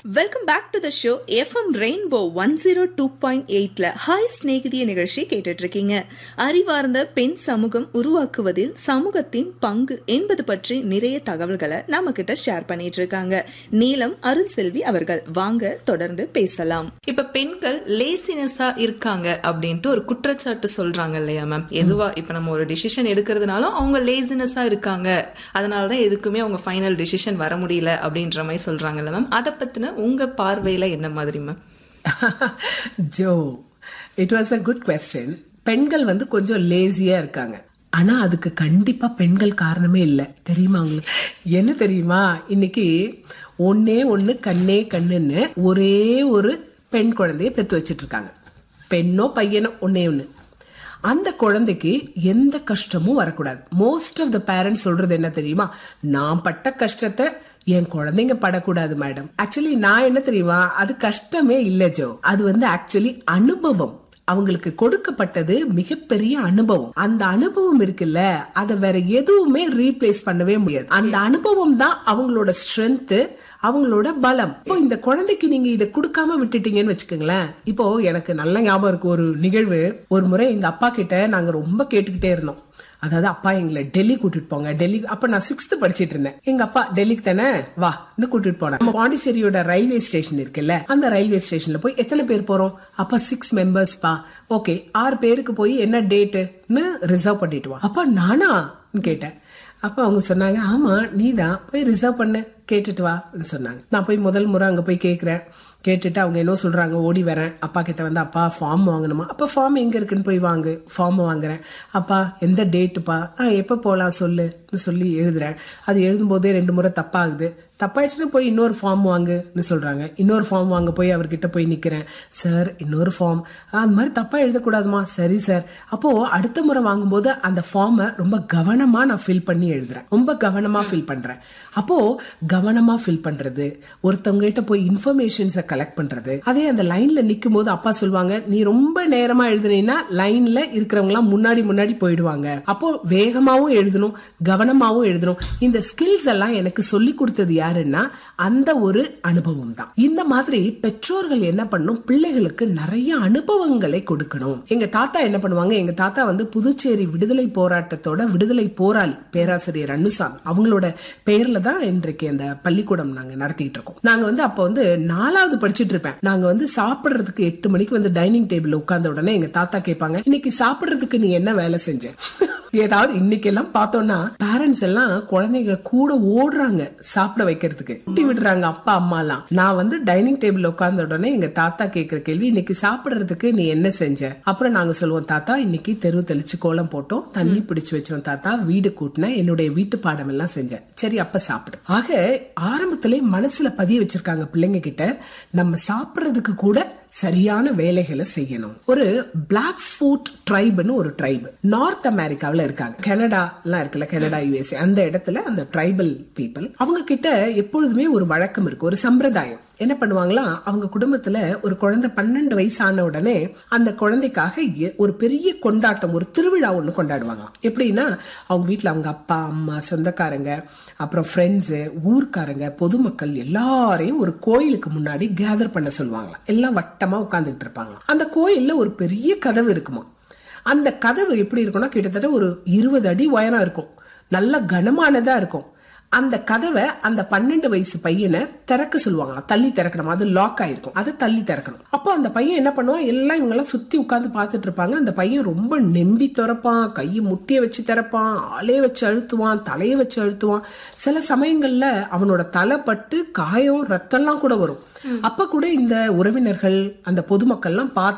welcome back to the show FM rainbow one zero two point எயிட்ல hi ஸ்நேகிதிய நிகழ்ச்சி கேட்டுட்டு இருக்கீங்க அறிவார்ந்த பெண் சமூகம் உருவாக்குவதில் சமூகத்தின் பங்கு என்பது பற்றி நிறைய தகவல்களை நம்ம கிட்ட ஷேர் பண்ணிட்டு இருக்காங்க நீலம் அருள் செல்வி அவர்கள் வாங்க தொடர்ந்து பேசலாம் இப்ப பெண்கள் லேசினஸா இருக்காங்க அப்படின்ட்டு ஒரு குற்றச்சாட்டு சொல்றாங்க இல்லையா மேம் எதுவா இப்ப நம்ம ஒரு டிசிஷன் எடுக்கிறதுனாலும் அவங்க லேசினஸா இருக்காங்க அதனாலதான் எதுக்குமே அவங்க ஃபைனல் டிசிஷன் வர முடியல அப்படின்ற மாதிரி சொல்றாங்கல்ல மேம் அதை பத்தின உங்க பார்வையில என்ன மாதிரி மேம் ஜோ it was a good question பெண்கள் வந்து கொஞ்சம் லேசியா இருக்காங்க ஆனா அதுக்கு கண்டிப்பா பெண்கள் காரணமே இல்லை தெரியுமா உங்களுக்கு என்ன தெரியுமா இன்னைக்கு ஒன்னே ஒண்ணு கண்ணே கண்ணுன்னு ஒரே ஒரு பெண் குழந்தைய பெத்து வச்சிட்டு இருக்காங்க பெண்ணோ பையனோ ஒன்னே ஒண்ணு அந்த குழந்தைக்கு எந்த கஷ்டமும் வரக்கூடாது மோஸ்ட் ஆஃப் த பேரண்ட்ஸ் சொல்றது என்ன தெரியுமா நான் பட்ட கஷ்டத்தை என் குழந்தைங்க படக்கூடாது மேடம் ஆக்சுவலி நான் என்ன தெரியுமா அது கஷ்டமே இல்லை ஜோ அது வந்து ஆக்சுவலி அனுபவம் அவங்களுக்கு கொடுக்கப்பட்டது மிகப்பெரிய அனுபவம் அந்த அனுபவம் இருக்குல்ல அதை வேற எதுவுமே ரீப்ளேஸ் பண்ணவே முடியாது அந்த அனுபவம் தான் அவங்களோட ஸ்ட்ரென்த் அவங்களோட பலம் இப்போ இந்த குழந்தைக்கு நீங்க இதை கொடுக்காம விட்டுட்டீங்கன்னு வச்சுக்கோங்களேன் இப்போ எனக்கு நல்ல ஞாபகம் இருக்கு ஒரு நிகழ்வு ஒரு முறை எங்க அப்பா கிட்ட நாங்க ரொம்ப கேட்டுக்கிட்டே இருந்தோம் அதாவது அப்பா எங்களை டெல்லி கூட்டிட்டு போங்க டெல்லி அப்ப நான் சிக்ஸ்த் படிச்சிட்டு இருந்தேன் எங்க அப்பா டெல்லிக்கு தானே வா இன்னும் கூட்டிட்டு போனேன் நம்ம பாண்டிச்சேரியோட ரயில்வே ஸ்டேஷன் இருக்குல்ல அந்த ரயில்வே ஸ்டேஷன்ல போய் எத்தனை பேர் போறோம் அப்ப சிக்ஸ் மெம்பர்ஸ் பா ஓகே ஆறு பேருக்கு போய் என்ன டேட்டுன்னு ரிசர்வ் பண்ணிட்டு வா அப்ப நானா கேட்டேன் அப்ப அவங்க சொன்னாங்க ஆமா நீ தான் போய் ரிசர்வ் பண்ணு கேட்டுட்டு வான்னு சொன்னாங்க நான் போய் முதல் முறை அங்க போய் கேட்குறேன் கேட்டுட்டு அவங்க என்ன சொல்றாங்க ஓடி வரேன் அப்பா கிட்ட வந்து அப்பா ஃபார்ம் வாங்கணுமா அப்பா ஃபார்ம் எங்க இருக்குன்னு போய் வாங்கு ஃபார்ம் வாங்குறேன் அப்பா எந்த டேட்டுப்பா ஆ எப்போ போகலாம் சொல்லுன்னு சொல்லி எழுதுறேன் அது எழுதும்போதே ரெண்டு முறை தப்பாகுது தப்பாயிடுச்சுன்னா போய் இன்னொரு ஃபார்ம் வாங்குன்னு சொல்றாங்க இன்னொரு ஃபார்ம் வாங்க போய் அவர்கிட்ட போய் நிக்கிறேன் சார் இன்னொரு ஃபார்ம் அந்த மாதிரி தப்பா எழுதக்கூடாதுமா சரி சார் அப்போ அடுத்த முறை வாங்கும்போது அந்த ஃபார்மை ரொம்ப கவனமா நான் ஃபில் பண்ணி எழுதுறேன் ரொம்ப கவனமா ஃபில் பண்றேன் அப்போ கவனமா ஃபில் பண்றது ஒருத்தவங்க கிட்ட போய் இன்ஃபர்மேஷன்ஸை கலெக்ட் பண்றது அதே அந்த லைன்ல நிற்கும் போது அப்பா சொல்லுவாங்க நீ ரொம்ப நேரமா எழுதுனீங்கன்னா லைன்ல இருக்கிறவங்க எல்லாம் முன்னாடி முன்னாடி போயிடுவாங்க அப்போ வேகமாவும் எழுதணும் கவனமாவும் எழுதணும் இந்த ஸ்கில்ஸ் எல்லாம் எனக்கு சொல்லி கொடுத்தது யாருன்னா அந்த ஒரு அனுபவம் தான் இந்த மாதிரி பெற்றோர்கள் என்ன பண்ணும் பிள்ளைகளுக்கு நிறைய அனுபவங்களை கொடுக்கணும் எங்க தாத்தா என்ன பண்ணுவாங்க எங்க தாத்தா வந்து புதுச்சேரி விடுதலை போராட்டத்தோட விடுதலை போராளி பேராசிரியர் அனுசாமி அவங்களோட பெயர்ல தான் இன்றைக்கு அந்த பள்ளிக்கூடம் நாங்க நடத்திட்டு இருக்கோம் நாங்க வந்து அப்ப வந்து நாலாவது படிச்சிட்டு இருப்பேன் நாங்க வந்து சாப்பிடுறதுக்கு எட்டு மணிக்கு வந்து டைனிங் டேபிள் உட்கார்ந்த உடனே எங்க தாத்தா கேட்பாங்க இன்னைக்கு சாப்பிடுறதுக்கு நீ என்ன வேலை செஞ்ச ஏதாவது இன்னைக்கு எல்லாம் பார்த்தோம்னா பேரண்ட்ஸ் எல்லாம் குழந்தைங்க கூட ஓடுறாங்க சாப்பிட வைக்கிறதுக்கு ஊட்டி விடுறாங்க அப்பா அம்மா எல்லாம் நான் வந்து டைனிங் டேபிள் உட்கார்ந்த உடனே எங்க தாத்தா கேட்கிற கேள்வி இன்னைக்கு சாப்பிடுறதுக்கு நீ என்ன செஞ்ச அப்புறம் நாங்க சொல்லுவோம் தாத்தா இன்னைக்கு தெரு தெளிச்சு கோலம் போட்டோம் தண்ணி பிடிச்சு வச்சோம் தாத்தா வீடு கூட்டினேன் என்னுடைய வீட்டு பாடம் எல்லாம் செஞ்சேன் சரி அப்ப சாப்பிடு ஆக ஆரம்பத்திலே மனசுல பதிய வச்சிருக்காங்க பிள்ளைங்க கிட்ட நம்ம சாப்பிடுறதுக்கு கூட சரியான வேலைகளை செய்யணும் ஒரு பிளாக் ஃபுட் ட்ரைப்னு ஒரு ட்ரைப் நார்த் அமெரிக்காவில் இருக்காங்க கனடா எல்லாம் இருக்குல்ல கனடா யூஎஸ்ஏ அந்த இடத்துல அந்த ட்ரைபல் பீப்புள் அவங்க கிட்ட எப்பொழுதுமே ஒரு வழக்கம் இருக்கு ஒரு சம்பிரதாயம் என்ன பண்ணுவாங்களா அவங்க குடும்பத்துல ஒரு குழந்தை பன்னெண்டு வயசு ஆன உடனே அந்த குழந்தைக்காக ஒரு பெரிய கொண்டாட்டம் ஒரு திருவிழா ஒன்று கொண்டாடுவாங்களாம் எப்படின்னா அவங்க வீட்டில் அவங்க அப்பா அம்மா சொந்தக்காரங்க அப்புறம் ஃப்ரெண்ட்ஸு ஊர்க்காரங்க பொதுமக்கள் எல்லாரையும் ஒரு கோயிலுக்கு முன்னாடி கேதர் பண்ண சொல்லுவாங்களாம் எல்லாம் வட்டமா உட்காந்துக்கிட்டு இருப்பாங்களாம் அந்த கோயில்ல ஒரு பெரிய கதவு இருக்குமா அந்த கதவு எப்படி இருக்கும்னா கிட்டத்தட்ட ஒரு இருபது அடி உயரம் இருக்கும் நல்ல கனமானதா இருக்கும் அந்த கதவை அந்த பன்னெண்டு வயசு பையனை திறக்க சொல்லுவாங்களாம் தள்ளி திறக்கணும் அது லாக் ஆயிருக்கும் அதை தள்ளி திறக்கணும் அப்போ அந்த பையன் என்ன பண்ணுவான் எல்லாம் இவங்க எல்லாம் சுத்தி உட்காந்து பார்த்துட்டு இருப்பாங்க அந்த பையன் ரொம்ப நெம்பி திறப்பான் கையை முட்டிய வச்சு திறப்பான் ஆளே வச்சு அழுத்துவான் தலையை வச்சு அழுத்துவான் சில சமயங்கள்ல அவனோட தலை பட்டு காயம் ரத்தம்லாம் கூட வரும் அப்ப கூட இந்த உறவினர்கள் அந்த பொதுமக்கள்லாம் பார்த்து